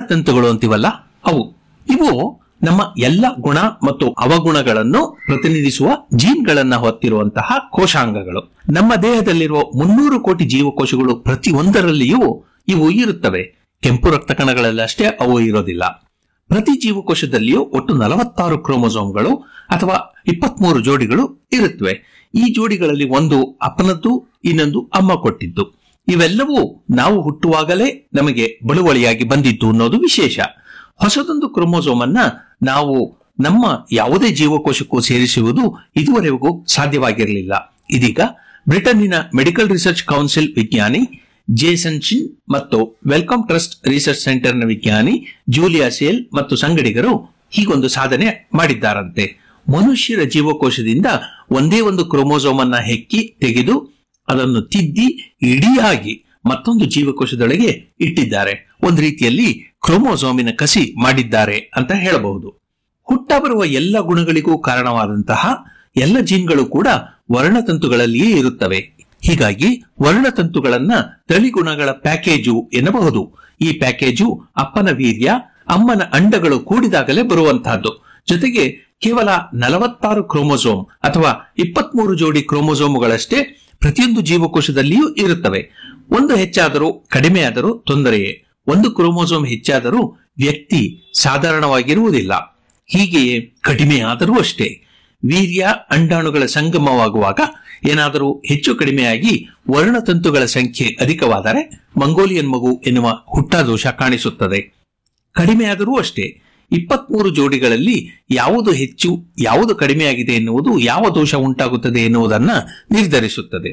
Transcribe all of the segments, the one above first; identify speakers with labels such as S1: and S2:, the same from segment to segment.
S1: ವರ್ಣತಂತುಗಳು ಅಂತೀವಲ್ಲ ಅವು ಇವು ನಮ್ಮ ಎಲ್ಲ ಗುಣ ಮತ್ತು ಅವಗುಣಗಳನ್ನು ಪ್ರತಿನಿಧಿಸುವ ಜೀನ್ಗಳನ್ನ ಹೊತ್ತಿರುವಂತಹ ಕೋಶಾಂಗಗಳು ನಮ್ಮ ದೇಹದಲ್ಲಿರುವ ಮುನ್ನೂರು ಕೋಟಿ ಜೀವಕೋಶಗಳು ಪ್ರತಿಯೊಂದರಲ್ಲಿಯೂ ಇವು ಇರುತ್ತವೆ ಕೆಂಪು ರಕ್ತ ಕಣಗಳಲ್ಲಿ ಅಷ್ಟೇ ಅವು ಇರೋದಿಲ್ಲ ಪ್ರತಿ ಜೀವಕೋಶದಲ್ಲಿಯೂ ಒಟ್ಟು ನಲವತ್ತಾರು ಕ್ರೋಮೋಸೋಮ್ಗಳು ಅಥವಾ ಇಪ್ಪತ್ಮೂರು ಜೋಡಿಗಳು ಇರುತ್ತವೆ ಈ ಜೋಡಿಗಳಲ್ಲಿ ಒಂದು ಅಪ್ಪನದ್ದು ಇನ್ನೊಂದು ಅಮ್ಮ ಕೊಟ್ಟಿದ್ದು ಇವೆಲ್ಲವೂ ನಾವು ಹುಟ್ಟುವಾಗಲೇ ನಮಗೆ ಬಳುವಳಿಯಾಗಿ ಬಂದಿದ್ದು ಅನ್ನೋದು ವಿಶೇಷ ಹೊಸದೊಂದು ಕ್ರೋಮೋಸೋಮ್ ಅನ್ನ ನಾವು ನಮ್ಮ ಯಾವುದೇ ಜೀವಕೋಶಕ್ಕೂ ಸೇರಿಸುವುದು ಇದುವರೆಗೂ ಸಾಧ್ಯವಾಗಿರಲಿಲ್ಲ ಇದೀಗ ಬ್ರಿಟನ್ನಿನ ಮೆಡಿಕಲ್ ರಿಸರ್ಚ್ ಕೌನ್ಸಿಲ್ ವಿಜ್ಞಾನಿ ಜೇಸನ್ ಶಿನ್ ಮತ್ತು ವೆಲ್ಕಮ್ ಟ್ರಸ್ಟ್ ರಿಸರ್ಚ್ ಸೆಂಟರ್ನ ವಿಜ್ಞಾನಿ ಜೂಲಿಯಾ ಸೇಲ್ ಮತ್ತು ಸಂಗಡಿಗರು ಹೀಗೊಂದು ಸಾಧನೆ ಮಾಡಿದ್ದಾರಂತೆ ಮನುಷ್ಯರ ಜೀವಕೋಶದಿಂದ ಒಂದೇ ಒಂದು ಕ್ರೋಮೋಸೋಮ್ ಅನ್ನ ಹೆಕ್ಕಿ ತೆಗೆದು ಅದನ್ನು ತಿದ್ದಿ ಇಡಿಯಾಗಿ ಮತ್ತೊಂದು ಜೀವಕೋಶದೊಳಗೆ ಇಟ್ಟಿದ್ದಾರೆ ಒಂದು ರೀತಿಯಲ್ಲಿ ಕ್ರೋಮೋಸೋಮಿನ ಕಸಿ ಮಾಡಿದ್ದಾರೆ ಅಂತ ಹೇಳಬಹುದು ಹುಟ್ಟ ಬರುವ ಎಲ್ಲ ಗುಣಗಳಿಗೂ ಕಾರಣವಾದಂತಹ ಎಲ್ಲ ಜೀನ್ಗಳು ಕೂಡ ವರ್ಣತಂತುಗಳಲ್ಲಿಯೇ ಇರುತ್ತವೆ ಹೀಗಾಗಿ ವರ್ಣತಂತುಗಳನ್ನ ತಳಿಗುಣಗಳ ಪ್ಯಾಕೇಜು ಎನ್ನಬಹುದು ಈ ಪ್ಯಾಕೇಜು ಅಪ್ಪನ ವೀರ್ಯ ಅಮ್ಮನ ಅಂಡಗಳು ಕೂಡಿದಾಗಲೇ ಬರುವಂತಹದ್ದು ಜೊತೆಗೆ ಕೇವಲ ನಲವತ್ತಾರು ಕ್ರೋಮೋಸೋಮ್ ಅಥವಾ ಇಪ್ಪತ್ಮೂರು ಜೋಡಿ ಕ್ರೋಮೋಸೋಮ್ಗಳಷ್ಟೇ ಪ್ರತಿಯೊಂದು ಜೀವಕೋಶದಲ್ಲಿಯೂ ಇರುತ್ತವೆ ಒಂದು ಹೆಚ್ಚಾದರೂ ಕಡಿಮೆಯಾದರೂ ತೊಂದರೆಯೇ ಒಂದು ಕ್ರೋಮೋಸೋಮ್ ಹೆಚ್ಚಾದರೂ ವ್ಯಕ್ತಿ ಸಾಧಾರಣವಾಗಿರುವುದಿಲ್ಲ ಹೀಗೆಯೇ ಕಡಿಮೆಯಾದರೂ ಅಷ್ಟೇ ವೀರ್ಯ ಅಂಡಾಣುಗಳ ಸಂಗಮವಾಗುವಾಗ ಏನಾದರೂ ಹೆಚ್ಚು ಕಡಿಮೆಯಾಗಿ ವರ್ಣತಂತುಗಳ ಸಂಖ್ಯೆ ಅಧಿಕವಾದರೆ ಮಂಗೋಲಿಯನ್ ಮಗು ಎನ್ನುವ ಹುಟ್ಟಾದೋಷ ಕಾಣಿಸುತ್ತದೆ ಕಡಿಮೆಯಾದರೂ ಅಷ್ಟೇ ಇಪ್ಪತ್ಮೂರು ಜೋಡಿಗಳಲ್ಲಿ ಯಾವುದು ಹೆಚ್ಚು ಯಾವುದು ಕಡಿಮೆಯಾಗಿದೆ ಎನ್ನುವುದು ಯಾವ ದೋಷ ಉಂಟಾಗುತ್ತದೆ ಎನ್ನುವುದನ್ನ ನಿರ್ಧರಿಸುತ್ತದೆ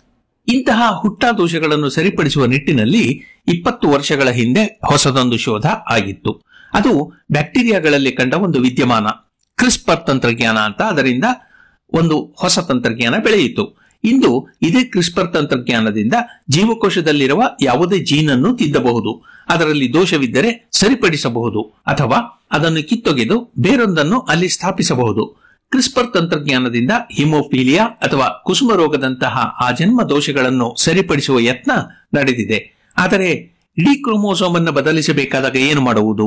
S1: ಇಂತಹ ಹುಟ್ಟಾದೋಷಗಳನ್ನು ಸರಿಪಡಿಸುವ ನಿಟ್ಟಿನಲ್ಲಿ ಇಪ್ಪತ್ತು ವರ್ಷಗಳ ಹಿಂದೆ ಹೊಸದೊಂದು ಶೋಧ ಆಗಿತ್ತು ಅದು ಬ್ಯಾಕ್ಟೀರಿಯಾಗಳಲ್ಲಿ ಕಂಡ ಒಂದು ವಿದ್ಯಮಾನ ಕ್ರಿಸ್ಪರ್ ತಂತ್ರಜ್ಞಾನ ಅಂತ ಅದರಿಂದ ಒಂದು ಹೊಸ ತಂತ್ರಜ್ಞಾನ ಬೆಳೆಯಿತು ಇಂದು ಇದೇ ಕ್ರಿಸ್ಪರ್ ತಂತ್ರಜ್ಞಾನದಿಂದ ಜೀವಕೋಶದಲ್ಲಿರುವ ಯಾವುದೇ ಜೀನ್ ಅನ್ನು ತಿದ್ದಬಹುದು ಅದರಲ್ಲಿ ದೋಷವಿದ್ದರೆ ಸರಿಪಡಿಸಬಹುದು ಅಥವಾ ಅದನ್ನು ಕಿತ್ತೊಗೆದು ಬೇರೊಂದನ್ನು ಅಲ್ಲಿ ಸ್ಥಾಪಿಸಬಹುದು ಕ್ರಿಸ್ಪರ್ ತಂತ್ರಜ್ಞಾನದಿಂದ ಹಿಮೋಫೀಲಿಯಾ ಅಥವಾ ಕುಸುಮ ರೋಗದಂತಹ ಆ ಜನ್ಮ ದೋಷಗಳನ್ನು ಸರಿಪಡಿಸುವ ಯತ್ನ ನಡೆದಿದೆ ಆದರೆ ಇಡೀ ಕ್ರೋಮೋಸೋಮ್ ಅನ್ನು ಬದಲಿಸಬೇಕಾದಾಗ ಏನು ಮಾಡುವುದು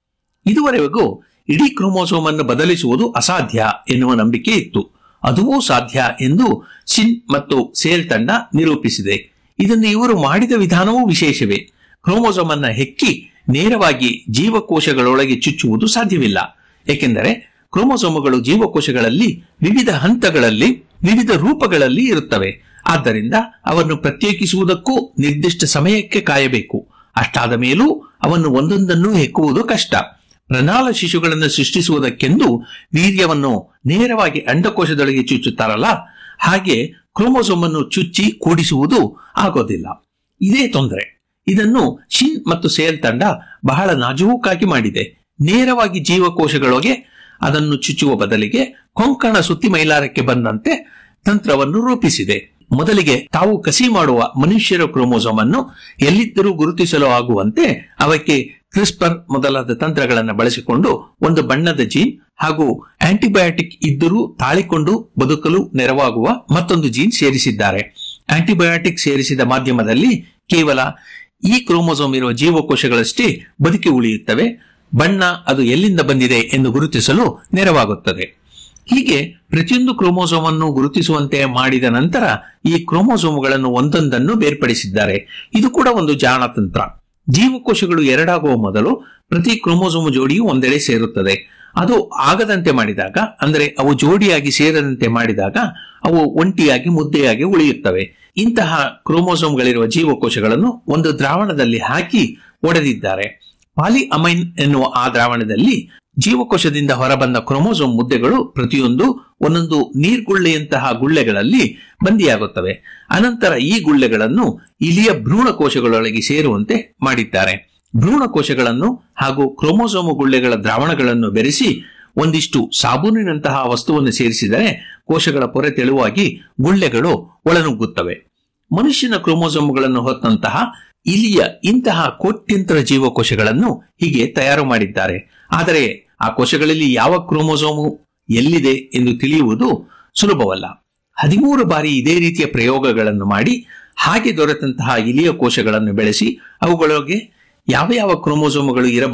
S1: ಇದುವರೆಗೂ ಇಡೀ ಕ್ರೋಮೋಸೋಮ್ ಅನ್ನು ಬದಲಿಸುವುದು ಅಸಾಧ್ಯ ಎನ್ನುವ ನಂಬಿಕೆ ಇತ್ತು ಅದೂ ಸಾಧ್ಯ ಎಂದು ಸಿನ್ ಮತ್ತು ಸೇಲ್ ತಂಡ ನಿರೂಪಿಸಿದೆ ಇದನ್ನು ಇವರು ಮಾಡಿದ ವಿಧಾನವೂ ವಿಶೇಷವೇ ಕ್ರೋಮೋಸೋಮ್ ಅನ್ನ ಹೆಕ್ಕಿ ನೇರವಾಗಿ ಜೀವಕೋಶಗಳೊಳಗೆ ಚುಚ್ಚುವುದು ಸಾಧ್ಯವಿಲ್ಲ ಏಕೆಂದರೆ ಕ್ರೋಮೋಸೋಮುಗಳು ಜೀವಕೋಶಗಳಲ್ಲಿ ವಿವಿಧ ಹಂತಗಳಲ್ಲಿ ವಿವಿಧ ರೂಪಗಳಲ್ಲಿ ಇರುತ್ತವೆ ಆದ್ದರಿಂದ ಅವನ್ನು ಪ್ರತ್ಯೇಕಿಸುವುದಕ್ಕೂ ನಿರ್ದಿಷ್ಟ ಸಮಯಕ್ಕೆ ಕಾಯಬೇಕು ಅಷ್ಟಾದ ಮೇಲೂ ಅವನ್ನು ಒಂದೊಂದನ್ನು ಹೆಕ್ಕುವುದು ಕಷ್ಟ ಪ್ರಣಾಳ ಶಿಶುಗಳನ್ನು ಸೃಷ್ಟಿಸುವುದಕ್ಕೆಂದು ವೀರ್ಯವನ್ನು ನೇರವಾಗಿ ಅಂಡಕೋಶದೊಳಗೆ ಚುಚ್ಚುತ್ತಾರಲ್ಲ ಹಾಗೆ ಕ್ರೋಮೋಸೋಮ್ ಅನ್ನು ಚುಚ್ಚಿ ಕೂಡಿಸುವುದು ಆಗೋದಿಲ್ಲ ಇದೇ ತೊಂದರೆ ಇದನ್ನು ಶಿನ್ ಮತ್ತು ಸೇಲ್ ತಂಡ ಬಹಳ ನಾಜೂಕಾಗಿ ಮಾಡಿದೆ ನೇರವಾಗಿ ಜೀವಕೋಶಗಳೊಳಗೆ ಅದನ್ನು ಚುಚ್ಚುವ ಬದಲಿಗೆ ಕೊಂಕಣ ಸುತ್ತಿ ಮೈಲಾರಕ್ಕೆ ಬಂದಂತೆ ತಂತ್ರವನ್ನು ರೂಪಿಸಿದೆ ಮೊದಲಿಗೆ ತಾವು ಕಸಿ ಮಾಡುವ ಮನುಷ್ಯರ ಕ್ರೋಮೋಸೋಮ್ ಅನ್ನು ಎಲ್ಲಿದ್ದರೂ ಗುರುತಿಸಲು ಆಗುವಂತೆ ಅವಕ್ಕೆ ಕ್ರಿಸ್ಪರ್ ಮೊದಲಾದ ತಂತ್ರಗಳನ್ನು ಬಳಸಿಕೊಂಡು ಒಂದು ಬಣ್ಣದ ಜೀನ್ ಹಾಗೂ ಆಂಟಿಬಯೋಟಿಕ್ ಇದ್ದರೂ ತಾಳಿಕೊಂಡು ಬದುಕಲು ನೆರವಾಗುವ ಮತ್ತೊಂದು ಜೀನ್ ಸೇರಿಸಿದ್ದಾರೆ ಆಂಟಿಬಯೋಟಿಕ್ ಸೇರಿಸಿದ ಮಾಧ್ಯಮದಲ್ಲಿ ಕೇವಲ ಈ ಕ್ರೋಮೋಸೋಮ್ ಇರುವ ಜೀವಕೋಶಗಳಷ್ಟೇ ಬದುಕಿ ಉಳಿಯುತ್ತವೆ ಬಣ್ಣ ಅದು ಎಲ್ಲಿಂದ ಬಂದಿದೆ ಎಂದು ಗುರುತಿಸಲು ನೆರವಾಗುತ್ತದೆ ಹೀಗೆ ಪ್ರತಿಯೊಂದು ಕ್ರೋಮೋಸೋಮ್ ಅನ್ನು ಗುರುತಿಸುವಂತೆ ಮಾಡಿದ ನಂತರ ಈ ಕ್ರೋಮೋಸೋಮ್ಗಳನ್ನು ಒಂದೊಂದನ್ನು ಬೇರ್ಪಡಿಸಿದ್ದಾರೆ ಇದು ಕೂಡ ಒಂದು ಜಾಣತಂತ್ರ ಜೀವಕೋಶಗಳು ಎರಡಾಗುವ ಮೊದಲು ಪ್ರತಿ ಕ್ರೋಮೋಸೋಮ್ ಜೋಡಿಯು ಒಂದೆಡೆ ಸೇರುತ್ತದೆ ಅದು ಆಗದಂತೆ ಮಾಡಿದಾಗ ಅಂದರೆ ಅವು ಜೋಡಿಯಾಗಿ ಸೇರದಂತೆ ಮಾಡಿದಾಗ ಅವು ಒಂಟಿಯಾಗಿ ಮುದ್ದೆಯಾಗಿ ಉಳಿಯುತ್ತವೆ ಇಂತಹ ಕ್ರೋಮೋಸೋಮ್ಗಳಿರುವ ಜೀವಕೋಶಗಳನ್ನು ಒಂದು ದ್ರಾವಣದಲ್ಲಿ ಹಾಕಿ ಒಡೆದಿದ್ದಾರೆ ಪಾಲಿ ಅಮೈನ್ ಎನ್ನುವ ಆ ದ್ರಾವಣದಲ್ಲಿ ಜೀವಕೋಶದಿಂದ ಹೊರಬಂದ ಕ್ರೋಮೋಸೋಮ್ ಮುದ್ದೆಗಳು ಪ್ರತಿಯೊಂದು ಒಂದೊಂದು ನೀರ್ಗುಳ್ಳೆಯಂತಹ ಗುಳ್ಳೆಗಳಲ್ಲಿ ಬಂದಿಯಾಗುತ್ತವೆ ಅನಂತರ ಈ ಗುಳ್ಳೆಗಳನ್ನು ಇಲಿಯ ಭ್ರೂಣಕೋಶಗಳೊಳಗೆ ಸೇರುವಂತೆ ಮಾಡಿದ್ದಾರೆ ಭ್ರೂಣಕೋಶಗಳನ್ನು ಹಾಗೂ ಕ್ರೋಮೋಸೋಮು ಗುಳ್ಳೆಗಳ ದ್ರಾವಣಗಳನ್ನು ಬೆರೆಸಿ ಒಂದಿಷ್ಟು ಸಾಬೂನಿನಂತಹ ವಸ್ತುವನ್ನು ಸೇರಿಸಿದರೆ ಕೋಶಗಳ ಪೊರೆ ತೆಳುವಾಗಿ ಗುಳ್ಳೆಗಳು ಒಳನುಗ್ಗುತ್ತವೆ ಮನುಷ್ಯನ ಕ್ರೋಮೋಸೋಮ್ಗಳನ್ನು ಹೊತ್ತಂತಹ ಇಲಿಯ ಇಂತಹ ಕೋಟ್ಯಂತರ ಜೀವಕೋಶಗಳನ್ನು ಹೀಗೆ ತಯಾರು ಮಾಡಿದ್ದಾರೆ ಆದರೆ ಆ ಕೋಶಗಳಲ್ಲಿ ಯಾವ ಕ್ರೋಮೋಸೋಮು ಎಲ್ಲಿದೆ ಎಂದು ತಿಳಿಯುವುದು ಸುಲಭವಲ್ಲ ಹದಿಮೂರು ಬಾರಿ ಇದೇ ರೀತಿಯ ಪ್ರಯೋಗಗಳನ್ನು ಮಾಡಿ ಹಾಗೆ ದೊರೆತಂತಹ ಇಲಿಯ ಕೋಶಗಳನ್ನು ಬೆಳೆಸಿ ಅವುಗಳೊಳಗೆ ಯಾವ ಯಾವ ಕ್ರೋಮೋಸೋಮ್ಗಳು ಇರಬಹುದು